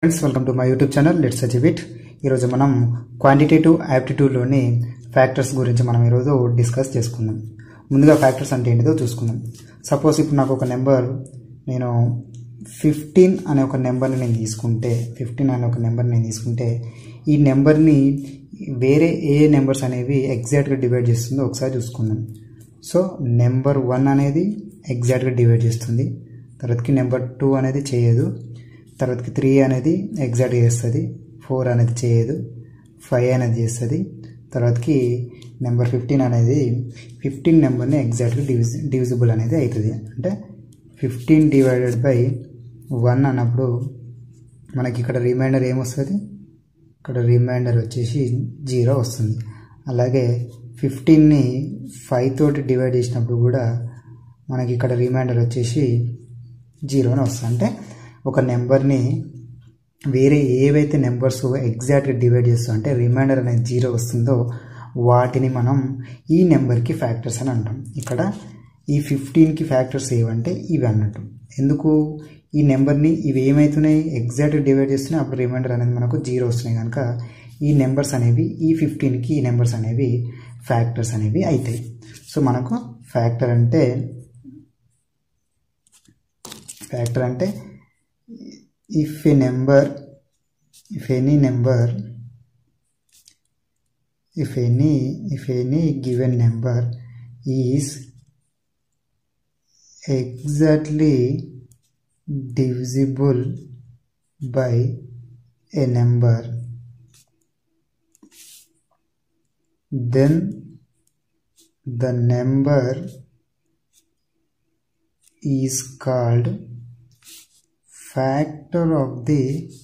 friends welcome to my YouTube channel let's achieve it ఈరోజు మనం quantitative యాప్టిట్యూడ్లోని factors గురించి మనం ఈరోజు డిస్కస్ చేసుకుందాం ముందుగా ఫ్యాక్టర్స్ అంటే ఏంటిదో చూసుకుందాం సపోజ్ ఇప్పుడు నాకు ఒక నెంబర్ నేను ఫిఫ్టీన్ అనే ఒక నెంబర్ని నేను తీసుకుంటే ఫిఫ్టీన్ అనే ఒక నెంబర్ని నేను తీసుకుంటే ఈ నెంబర్ని వేరే ఏ నెంబర్స్ అనేవి ఎగ్జాక్ట్గా డివైడ్ చేస్తుందో ఒకసారి చూసుకుందాం సో నెంబర్ వన్ అనేది ఎగ్జాక్ట్గా డివైడ్ చేస్తుంది తర్వాతకి నెంబర్ టూ అనేది చేయదు తర్వాతకి త్రీ అనేది ఎగ్జాక్ట్గా చేస్తుంది ఫోర్ అనేది చేయదు ఫైవ్ అనేది చేస్తుంది తర్వాతకి నెంబర్ ఫిఫ్టీన్ అనేది ఫిఫ్టీన్ నెంబర్ని ఎగ్జాక్ట్గా డివిజి డివిజిబుల్ అనేది అవుతుంది అంటే ఫిఫ్టీన్ డివైడెడ్ బై వన్ అన్నప్పుడు మనకి ఇక్కడ రిమైండర్ ఏమొస్తుంది ఇక్కడ రిమైండర్ వచ్చేసి జీరో వస్తుంది అలాగే ఫిఫ్టీన్ని ఫైవ్ తోటి డివైడ్ చేసినప్పుడు కూడా మనకి ఇక్కడ రిమైండర్ వచ్చేసి జీరోని వస్తుంది అంటే ఒక నెంబర్ని వేరే ఏవైతే నెంబర్స్ ఎగ్జాక్ట్గా డివైడ్ చేస్తూ అంటే రిమైండర్ అనేది జీరో వస్తుందో వాటిని మనం ఈ నెంబర్కి ఫ్యాక్టర్స్ అని అంటాం ఇక్కడ ఈ ఫిఫ్టీన్కి ఫ్యాక్టర్స్ ఏవంటే ఇవి అన్నట్టు ఎందుకు ఈ నెంబర్ని ఇవి ఏమవుతున్నాయి ఎగ్జాక్ట్గా డివైడ్ చేస్తున్నాయి అప్పుడు రిమైండర్ అనేది మనకు జీరో వస్తున్నాయి కనుక ఈ నెంబర్స్ అనేవి ఈ ఫిఫ్టీన్కి ఈ నెంబర్స్ అనేవి ఫ్యాక్టర్స్ అనేవి అవుతాయి సో మనకు ఫ్యాక్టర్ అంటే ఫ్యాక్టర్ అంటే if a number if any number if any if any given number is exactly divisible by a number then the number is called factor of the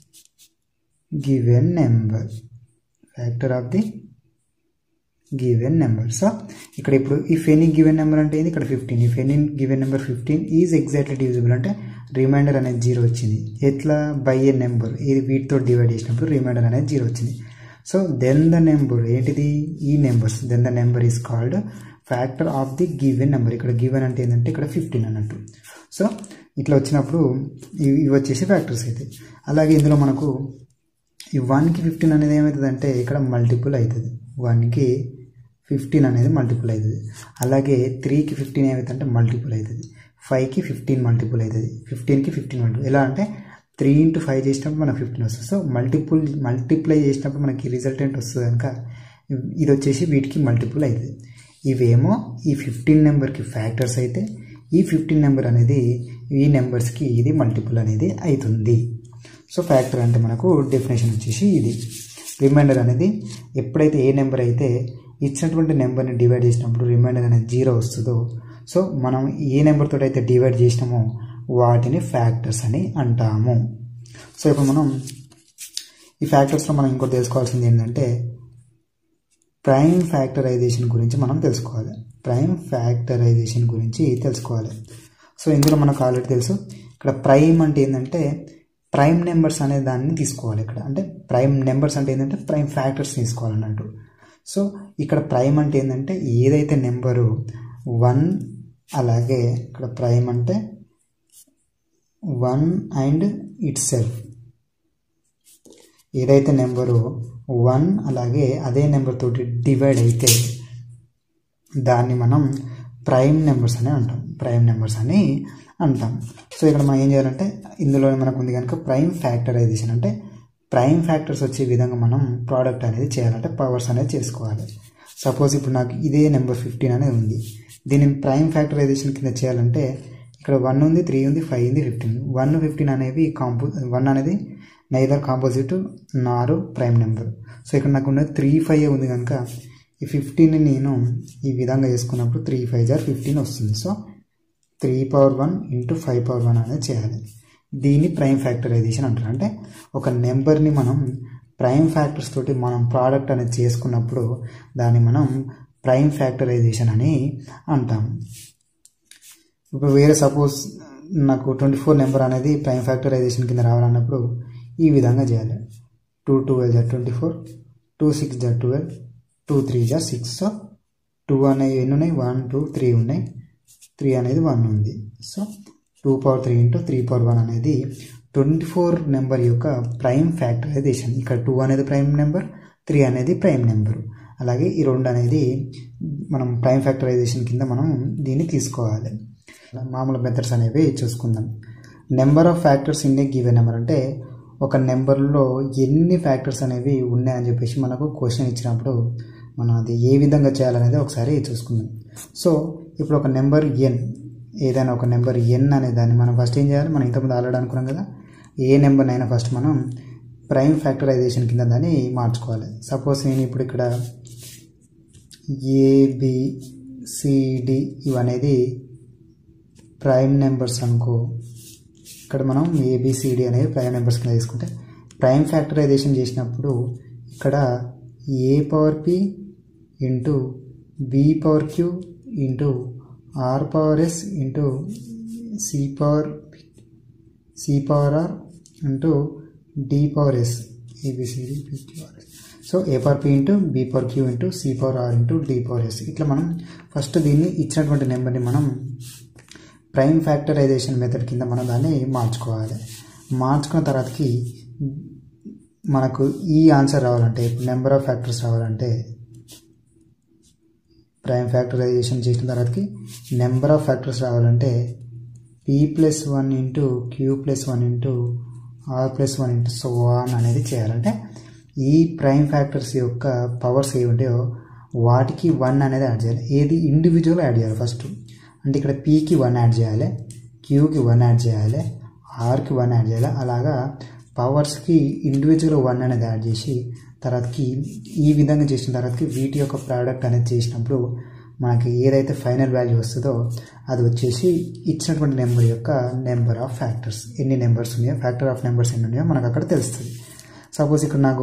given number factor of the given number so ఇక్కడ ఇప్పుడు if any given number అంటే ఏంది ఇక్కడ fifteen if any given number fifteen is exactly divisible అంటే remainder అనేది zero వచ్చింది ఎట్లా by A number ఇది వీటితో డివైడ్ చేసినప్పుడు రిమైండర్ అనేది జీరో వచ్చింది సో దెన్ ద నెంబర్ ఏంటిది ఈ numbers then the number is called factor of the given number ఇక్కడ గివెన్ అంటే ఏంటంటే ఇక్కడ ఫిఫ్టీన్ అన్నట్టు సో ఇట్లా వచ్చినప్పుడు ఇవి ఇవి వచ్చేసి ఫ్యాక్టర్స్ అవుతాయి అలాగే ఇందులో మనకు ఈ వన్కి ఫిఫ్టీన్ అనేది ఏమవుతుంది అంటే ఇక్కడ మల్టిపుల్ అవుతుంది వన్కి ఫిఫ్టీన్ అనేది మల్టిపుల్ అవుతుంది అలాగే త్రీకి ఫిఫ్టీన్ ఏమవుతుంది అంటే మల్టిపుల్ అవుతుంది ఫైవ్కి ఫిఫ్టీన్ మల్టిపుల్ అవుతుంది ఫిఫ్టీన్కి ఫిఫ్టీన్ మల్టిపుల్ ఎలా అంటే త్రీ ఇంటూ ఫైవ్ చేసినప్పుడు మనకు ఫిఫ్టీన్ వస్తుంది సో మల్టిపుల్ మల్టిప్లై చేసినప్పుడు మనకి రిజల్టెంట్ వస్తుంది కనుక ఇది వచ్చేసి వీటికి మల్టిపుల్ అవుతుంది ఇవేమో ఈ ఫిఫ్టీన్ నెంబర్కి ఫ్యాక్టర్స్ అయితే ఈ ఫిఫ్టీన్ నెంబర్ అనేది ఈ నెంబర్స్కి ఇది మల్టిపుల్ అనేది అవుతుంది సో ఫ్యాక్టర్ అంటే మనకు డెఫినేషన్ వచ్చేసి ఇది రిమైండర్ అనేది ఎప్పుడైతే ఏ నెంబర్ అయితే ఇచ్చినటువంటి నెంబర్ని డివైడ్ చేసినప్పుడు రిమైండర్ అనేది జీరో వస్తుందో సో మనం ఏ నెంబర్ తోటి అయితే డివైడ్ చేసినామో వాటిని ఫ్యాక్టర్స్ అని అంటాము సో ఇప్పుడు మనం ఈ ఫ్యాక్టర్స్లో మనం ఇంకోటి తెలుసుకోవాల్సింది ఏంటంటే ప్రైమ్ ఫ్యాక్టరైజేషన్ గురించి మనం తెలుసుకోవాలి ప్రైమ్ ఫ్యాక్టరైజేషన్ గురించి తెలుసుకోవాలి సో ఇందులో మనకు ఆల్రెడీ తెలుసు ఇక్కడ ప్రైమ్ అంటే ఏంటంటే ప్రైమ్ నెంబర్స్ అనే దాన్ని తీసుకోవాలి ఇక్కడ అంటే ప్రైమ్ నెంబర్స్ అంటే ఏంటంటే ప్రైమ్ ఫ్యాక్టర్స్ తీసుకోవాలన్నట్టు సో ఇక్కడ ప్రైమ్ అంటే ఏంటంటే ఏదైతే నెంబరు వన్ అలాగే ఇక్కడ ప్రైమ్ అంటే వన్ అండ్ ఇట్ సెల్ఫ్ ఏదైతే నెంబరు వన్ అలాగే అదే నెంబర్ తోటి డివైడ్ అయితే దాన్ని మనం ప్రైమ్ నెంబర్స్ అని అంటాం ప్రైమ్ నెంబర్స్ అని అంటాం సో ఇక్కడ మనం ఏం చేయాలంటే ఇందులో మనకు ఉంది కనుక ప్రైమ్ ఫ్యాక్టరైజేషన్ అంటే ప్రైమ్ ఫ్యాక్టర్స్ వచ్చే విధంగా మనం ప్రోడక్ట్ అనేది చేయాలంటే పవర్స్ అనేది చేసుకోవాలి సపోజ్ ఇప్పుడు నాకు ఇదే నెంబర్ ఫిఫ్టీన్ అనేది ఉంది దీన్ని ప్రైమ్ ఫ్యాక్టరైజేషన్ కింద చేయాలంటే ఇక్కడ వన్ ఉంది త్రీ ఉంది ఫైవ్ ఉంది ఫిఫ్టీన్ వన్ ఫిఫ్టీన్ అనేవి కాంపో వన్ అనేది neither composite nor prime number so ఇక్కడ నాకు ఉన్నది త్రీ ఫైవ్ ఉంది కనుక ఈ ఫిఫ్టీన్ని నేను ఈ విధంగా చేసుకున్నప్పుడు త్రీ ఫైవ్ జార్ ఫిఫ్టీన్ వస్తుంది so three power one into five power one అనేది చేయాలి దీన్ని ప్రైమ్ ఫ్యాక్టరైజేషన్ అంటారు అంటే ఒక నెంబర్ని మనం ప్రైమ్ ఫ్యాక్టర్స్ తోటి మనం ప్రోడక్ట్ అనేది చేసుకున్నప్పుడు దాన్ని మనం ప్రైమ్ ఫ్యాక్టరైజేషన్ అని అంటాం ఇప్పుడు వేరే సపోజ్ నాకు ట్వంటీ ఫోర్ నెంబర్ అనేది ప్రైమ్ ఫ్యాక్టరైజేషన్ కింద రావాలన్నప్పుడు ఈ విధంగా చేయాలి టూ ట్వెల్వ్ జా ట్వంటీ ఫోర్ టూ సిక్స్ జా ట్వెల్వ్ టూ త్రీ జా సిక్స్ సో టూ అనేవి ఎన్ని ఉన్నాయి వన్ టూ త్రీ ఉన్నాయి త్రీ అనేది వన్ ఉంది so two power three into three power one అనేది ట్వంటీ ఫోర్ నెంబర్ యొక్క ప్రైమ్ ఫ్యాక్టరైజేషన్ ఇక్కడ టూ అనేది ప్రైమ్ నెంబర్ త్రీ అనేది ప్రైమ్ నెంబర్ అలాగే ఈ రెండు అనేది మనం ప్రైమ్ ఫ్యాక్టరైజేషన్ కింద మనం దీన్ని తీసుకోవాలి మామూలు మెథడ్స్ అనేవి చూసుకుందాం number of factors in a given number అంటే ఒక నెంబర్లో ఎన్ని ఫ్యాక్టర్స్ అనేవి ఉన్నాయని చెప్పేసి మనకు క్వశ్చన్ ఇచ్చినప్పుడు మనం అది ఏ విధంగా చేయాలనేది ఒకసారి చూసుకుందాం సో ఇప్పుడు ఒక నెంబర్ ఎన్ ఏదైనా ఒక నెంబర్ ఎన్ అనే దాన్ని మనం ఫస్ట్ ఏం చేయాలి మనం ఇంతకుముందు ఆల్రెడీ అనుకున్నాం కదా ఏ నెంబర్ అయినా ఫస్ట్ మనం ప్రైమ్ ఫ్యాక్టరైజేషన్ కింద దాన్ని మార్చుకోవాలి సపోజ్ నేను ఇప్పుడు ఇక్కడ ఏబిసిడి ఇవనేది ప్రైమ్ నెంబర్స్ అనుకో ఇక్కడ మనం ఏబిసిడి అనేది ప్రైమ్ నెంబర్స్ కింద తీసుకుంటే ప్రైమ్ ఫ్యాక్టరైజేషన్ చేసినప్పుడు ఇక్కడ A power P into B power Q into R power S into C power C power R into D power S ABCD PQRS so A power P into B power Q into C power R into D power S ఇట్లా మనం first దీన్ని ఇచ్చినటువంటి నెంబర్ని మనం prime factorization method కింద మనం దాన్ని మార్చుకోవాలి మార్చుకున్న తర్వాతకి మనకు ఈ ఆన్సర్ రావాలంటే ఇప్పుడు నెంబర్ ఆఫ్ ఫ్యాక్టర్స్ రావాలంటే ప్రైమ్ ఫ్యాక్టరైజేషన్ చేసిన తర్వాతకి నెంబర్ ఆఫ్ ఫ్యాక్టర్స్ రావాలంటే P plus one into Q plus one into R plus one into so one అనేది చేయాలంటే ఈ ప్రైమ్ ఫ్యాక్టర్స్ యొక్క పవర్స్ ఏ ఉంటాయో వాటికి వన్ అనేది యాడ్ చేయాలి ఏది ఇండివిజువల్ యాడ్ చేయాలి ఫస్ట్ అంటే ఇక్కడ పీకి వన్ యాడ్ చేయాలి క్యూకి వన్ యాడ్ చేయాలి ఆర్కి వన్ యాడ్ చేయాలి అలాగా పవర్స్కి ఇండివిజువల్ వన్ అనేది యాడ్ చేసి తర్వాతకి ఈ విధంగా చేసిన తర్వాతకి వీటి యొక్క ప్రోడక్ట్ అనేది చేసినప్పుడు మనకి ఏదైతే ఫైనల్ వాల్యూ వస్తుందో అది వచ్చేసి ఇచ్చినటువంటి నెంబర్ యొక్క నెంబర్ ఆఫ్ ఫ్యాక్టర్స్ ఎన్ని నెంబర్స్ ఉన్నాయో ఫ్యాక్టర్ ఆఫ్ నెంబర్స్ ఎన్ని ఉన్నాయో మనకు అక్కడ తెలుస్తుంది సపోజ్ ఇక్కడ నాకు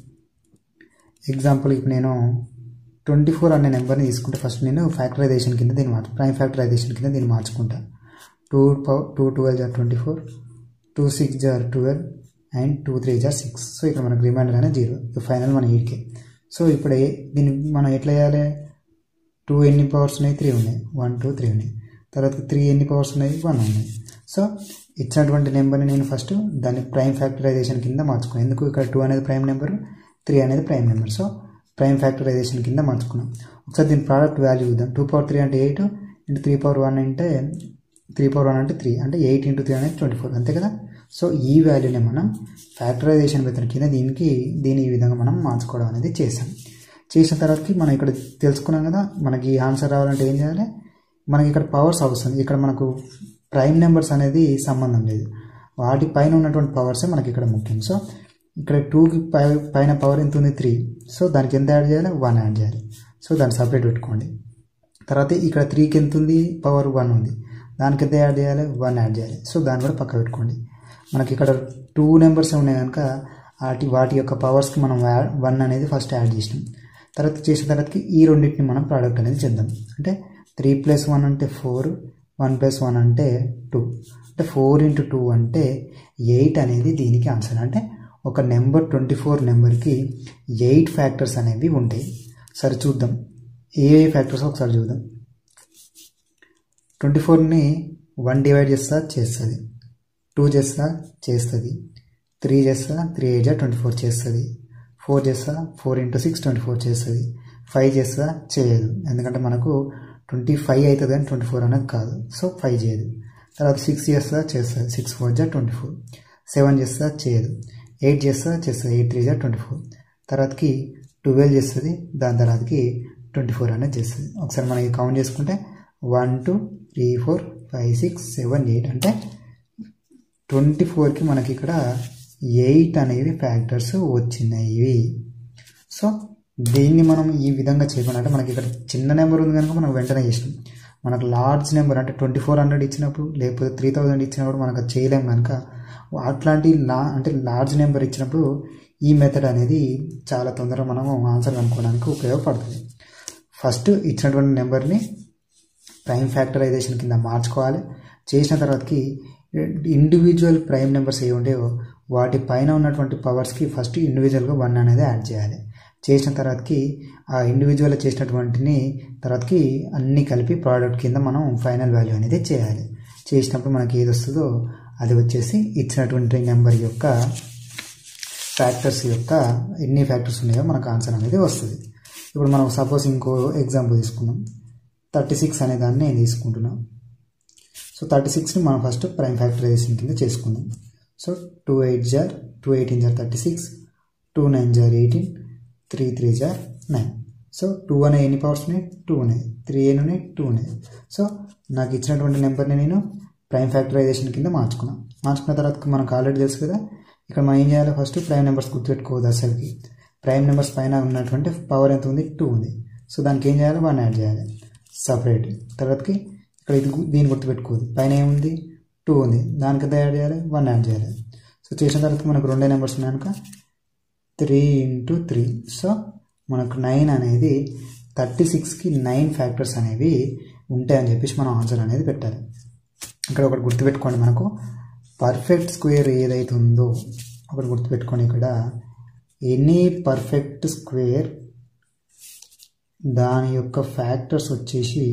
ఎగ్జాంపుల్ ఇప్పుడు నేను ట్వంటీ ఫోర్ అనే నెంబర్ని తీసుకుంటే ఫస్ట్ నేను ఫ్యాక్టరైజేషన్ కింద దీన్ని మార్చు ప్రైమ్ ఫ్యాక్టరైజేషన్ కింద దీన్ని మార్చుకుంటా టూ పవర్ టూ ట్వెల్వ్ జార్ ట్వంటీ ఫోర్ టూ సిక్స్ జార్ ట్వెల్వ్ అండ్ టూ త్రీ జార్ సిక్స్ సో ఇక్కడ మనకు రిమైండర్ అనేది జీరో ఫైనల్ మన ఎయిట్కే సో ఇప్పుడు దీన్ని మనం ఎట్లా చేయాలి టూ ఎన్ని పవర్స్ ఉన్నాయి త్రీ ఉన్నాయి వన్ టూ త్రీ ఉన్నాయి తర్వాత త్రీ ఎన్ని పవర్స్ ఉన్నాయి వన్ ఉన్నాయి సో ఇచ్చినటువంటి నెంబర్ని నేను ఫస్ట్ దాన్ని ప్రైమ్ ఫ్యాక్టరైజేషన్ కింద మార్చుకున్నాను ఎందుకు ఇక్కడ టూ అనేది ప్రైమ్ నెంబర్ త్రీ అనేది prime number so prime factorization కింద మార్చుకున్నాం ఒకసారి దీని ప్రోడక్ట్ వాల్యూ చూద్దాం టూ పవర్ త్రీ అంటే eight into three power one అంటే త్రీ పవర్ వన్ అంటే త్రీ అంటే ఎయిట్ ఇంటూ త్రీ అనేది ట్వంటీ ఫోర్ అంతే కదా సో ఈ వాల్యూని మనం ఫ్యాక్టరైజేషన్ మెథడ్ కింద దీనికి దీని ఈ విధంగా మనం మార్చుకోవడం అనేది చేసాం చేసిన తర్వాతకి మనం ఇక్కడ తెలుసుకున్నాం కదా మనకి ఆన్సర్ రావాలంటే ఏం చేయాలి మనకి ఇక్కడ పవర్స్ అవసరం ఇక్కడ మనకు ప్రైమ్ నెంబర్స్ అనేది సంబంధం లేదు వాటి పైన ఉన్నటువంటి పవర్సే మనకి ఇక్కడ ముఖ్యం సో ఇక్కడ టూకి పై పైన పవర్ ఎంత ఉంది త్రీ సో దానికి ఎంత యాడ్ చేయాలి వన్ యాడ్ చేయాలి సో దాన్ని సపరేట్ పెట్టుకోండి తర్వాత ఇక్కడ త్రీకి ఎంత ఉంది పవర్ వన్ ఉంది దానికి ఎంత యాడ్ చేయాలి వన్ యాడ్ చేయాలి సో దాన్ని కూడా పక్క పెట్టుకోండి మనకి ఇక్కడ టూ నెంబర్స్ ఉన్నాయి కనుక వాటి వాటి యొక్క పవర్స్కి మనం వన్ అనేది ఫస్ట్ యాడ్ చేసినాం తర్వాత చేసిన తర్వాతకి ఈ రెండింటిని మనం ప్రోడక్ట్ అనేది చేద్దాం అంటే త్రీ ప్లస్ వన్ అంటే ఫోర్ వన్ ప్లస్ వన్ అంటే టూ అంటే ఫోర్ ఇంటూ టూ అంటే ఎయిట్ అనేది దీనికి ఆన్సర్ అంటే ఒక నెంబర్ ట్వంటీ ఫోర్ నెంబర్కి ఎయిట్ ఫ్యాక్టర్స్ అనేవి ఉంటాయి సరే చూద్దాం ఏ ఏ ఫ్యాక్టర్స్ ఒకసారి చూద్దాం ట్వంటీ ఫోర్ని వన్ డివైడ్ చేస్తా చేస్తుంది టూ చేస్తా చేస్తుంది త్రీ చేస్తా త్రీ ఎయిట్ ట్వంటీ ఫోర్ చేస్తుంది ఫోర్ చేస్తా four into six twenty four చేస్తుంది ఫైవ్ చేస్తా చేయదు ఎందుకంటే మనకు ట్వంటీ ఫైవ్ అవుతుంది కానీ ట్వంటీ ఫోర్ అనేది కాదు సో ఫైవ్ చేయదు తర్వాత సిక్స్ చేస్తా చేస్తుంది సిక్స్ ఫోర్ జా ట్వంటీ ఫోర్ సెవెన్ చేస్తా చేయదు ఎయిట్ చేస్తా చేస్తుంది ఎయిట్ త్రీ జా ట్వంటీ ఫోర్ తర్వాతకి ట్వెల్వ్ చేస్తుంది దాని తర్వాతకి ట్వంటీ ఫోర్ అనేది చేస్తుంది ఒకసారి మనం కౌంట్ చేసుకుంటే one two three four five six seven eight అంటే ట్వంటీ ఫోర్కి మనకి ఇక్కడ ఎయిట్ అనేవి ఫ్యాక్టర్స్ వచ్చినాయి సో దీన్ని మనం ఈ విధంగా చేయకుండా అంటే మనకి ఇక్కడ చిన్న నెంబర్ ఉంది కనుక మనం వెంటనే చేసినాం మనకు లార్జ్ నెంబర్ అంటే ట్వంటీ ఫోర్ హండ్రెడ్ ఇచ్చినప్పుడు లేకపోతే త్రీ థౌజండ్ ఇచ్చినప్పుడు మనకు అది చేయలేం కనుక అట్లాంటి లా అంటే లార్జ్ నెంబర్ ఇచ్చినప్పుడు ఈ మెథడ్ అనేది చాలా తొందరగా మనము ఆన్సర్ కనుక్కోవడానికి ఉపయోగపడుతుంది ఫస్ట్ ఇచ్చినటువంటి నెంబర్ని ప్రైమ్ ఫ్యాక్టరైజేషన్ కింద మార్చుకోవాలి చేసిన తర్వాతకి ఇండివిజువల్ ప్రైమ్ నెంబర్స్ ఏ ఉంటాయో వాటి పైన ఉన్నటువంటి పవర్స్కి ఫస్ట్ ఇండివిజువల్గా వన్ అనేది యాడ్ చేయాలి చేసిన తర్వాతకి ఆ ఇండివిజువల్ చేసినటువంటిని తర్వాతకి అన్నీ కలిపి ప్రోడక్ట్ కింద మనం ఫైనల్ వాల్యూ అనేది చేయాలి చేసినప్పుడు మనకి ఏది వస్తుందో అది వచ్చేసి ఇచ్చినటువంటి నెంబర్ యొక్క ఫ్యాక్టర్స్ యొక్క ఎన్ని ఫ్యాక్టర్స్ ఉన్నాయో మనకు ఆన్సర్ అనేది వస్తుంది ఇప్పుడు మనం సపోజ్ ఇంకో ఎగ్జాంపుల్ తీసుకుందాం థర్టీ సిక్స్ అనే దాన్ని నేను తీసుకుంటున్నాను సో థర్టీ సిక్స్ని మనం ఫస్ట్ ప్రైమ్ ఫ్యాక్టరైజేషన్ కింద చేసుకుందాం సో టూ ఎయిట్ జార్ టూ ఎయిటీన్ జార్ థర్టీ సిక్స్ టూ నైన్ జార్ ఎయిటీన్ త్రీ త్రీ జార్ నైన్ సో టూ అనే ఎన్ని పవర్స్ ఉన్నాయి టూ ఉన్నాయి త్రీ ఎన్ ఉన్నాయి టూ ఉన్నాయి సో నాకు ఇచ్చినటువంటి నెంబర్ని నేను ప్రైమ్ ఫ్యాక్టరైజేషన్ కింద మార్చుకున్నాను మార్చుకున్న తర్వాత మనకు ఆల్రెడీ తెలుసు కదా ఇక్కడ మనం ఏం చేయాలి ఫస్ట్ ప్రైమ్ నెంబర్స్ గుర్తుపెట్టుకోవద్దు అసలుకి ప్రైమ్ నెంబర్స్ పైన ఉన్నటువంటి పవర్ ఎంత ఉంది టూ ఉంది సో దానికి ఏం చేయాలి వన్ యాడ్ చేయాలి సపరేట్ తర్వాతకి ఇక్కడ ఇది గు- దీన్ని గుర్తుపెట్టుకోవద్దు పైన ఏముంది టూ ఉంది దానికి ఎంత యాడ్ చేయాలి వన్ యాడ్ చేయాలి సో చేసిన తర్వాత మనకు రెండే నెంబర్స్ ఉన్నాయి కనుక త్రీ ఇంటూ త్రీ సో మనకు నైన్ అనేది థర్టీ సిక్స్కి నైన్ ఫ్యాక్టర్స్ అనేవి ఉంటాయని చెప్పేసి మనం ఆన్సర్ అనేది పెట్టాలి ఇక్కడ ఒకటి గుర్తుపెట్టుకోండి మనకు పర్ఫెక్ట్ స్క్వేర్ ఏదైతే ఉందో ఒకటి గుర్తుపెట్టుకోండి ఇక్కడ ఎనీ పర్ఫెక్ట్ స్క్వేర్ దాని యొక్క ఫ్యాక్టర్స్ వచ్చేసి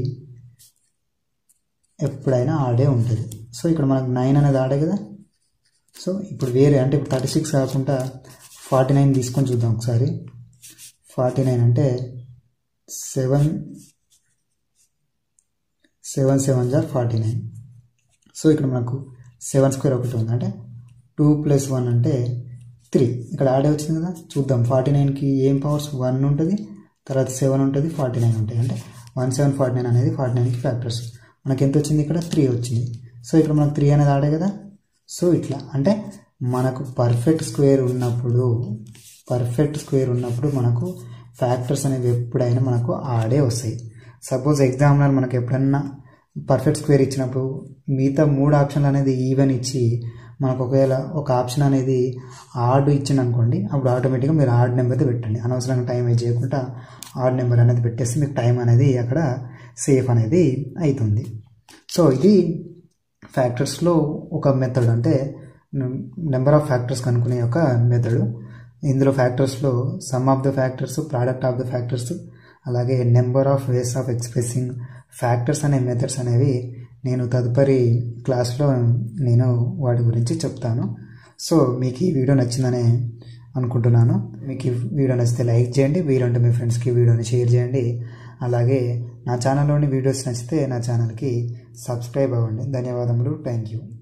ఎప్పుడైనా ఆడే ఉంటుంది సో ఇక్కడ మనకు నైన్ అనేది ఆడే కదా సో ఇప్పుడు వేరే అంటే ఇప్పుడు థర్టీ సిక్స్ కాకుండా ఫార్టీ నైన్ తీసుకొని చూద్దాం ఒకసారి ఫార్టీ నైన్ అంటే సెవెన్ సెవెన్ సెవెన్ జార్ ఫార్టీ నైన్ సో ఇక్కడ మనకు సెవెన్ స్క్వేర్ ఒకటి ఉంది అంటే టూ ప్లస్ వన్ అంటే త్రీ ఇక్కడ ఆడే వచ్చింది కదా చూద్దాం ఫార్టీ నైన్కి ఏం పవర్స్ వన్ ఉంటుంది తర్వాత సెవెన్ ఉంటుంది ఫార్టీ నైన్ ఉంటాయి అంటే వన్ సెవెన్ ఫార్టీ నైన్ అనేది ఫార్టీ నైన్కి ఫ్యాక్టర్స్ మనకి ఎంత వచ్చింది ఇక్కడ త్రీ వచ్చింది సో ఇక్కడ మనకు త్రీ అనేది ఆడే కదా సో ఇట్లా అంటే మనకు పర్ఫెక్ట్ స్క్వేర్ ఉన్నప్పుడు పర్ఫెక్ట్ స్క్వేర్ ఉన్నప్పుడు మనకు ఫ్యాక్టర్స్ అనేవి ఎప్పుడైనా మనకు ఆడే వస్తాయి సపోజ్ ఎగ్జామ్లో మనకు ఎప్పుడన్నా పర్ఫెక్ట్ స్క్వేర్ ఇచ్చినప్పుడు మిగతా మూడు ఆప్షన్లు అనేది ఈవెన్ ఇచ్చి మనకు ఒకవేళ ఒక ఆప్షన్ అనేది ఆడ్ ఇచ్చింది అనుకోండి అప్పుడు ఆటోమేటిక్గా మీరు ఆడ్ నెంబర్ది పెట్టండి అనవసరంగా టైం వేస్ట్ చేయకుండా ఆడ్ నెంబర్ అనేది పెట్టేస్తే మీకు టైం అనేది అక్కడ సేఫ్ అనేది అవుతుంది సో ఇది ఫ్యాక్టర్స్లో ఒక మెథడ్ అంటే నెంబర్ ఆఫ్ ఫ్యాక్టర్స్ కనుక్కునే ఒక మెథడ్ ఇందులో ఫ్యాక్టర్స్లో sum of the factors product of the factors అలాగే number of ways of expressing factors అనే మెథడ్స్ అనేవి నేను తదుపరి క్లాస్లో నేను వాటి గురించి చెప్తాను సో మీకు ఈ వీడియో నచ్చిందని అనుకుంటున్నాను మీకు ఈ వీడియో నచ్చితే లైక్ చేయండి వీలుంటే మీ ఫ్రెండ్స్కి వీడియోని షేర్ చేయండి అలాగే నా ఛానల్లోని వీడియోస్ నచ్చితే నా ఛానల్కి సబ్స్క్రైబ్ అవ్వండి ధన్యవాదములు థ్యాంక్ యూ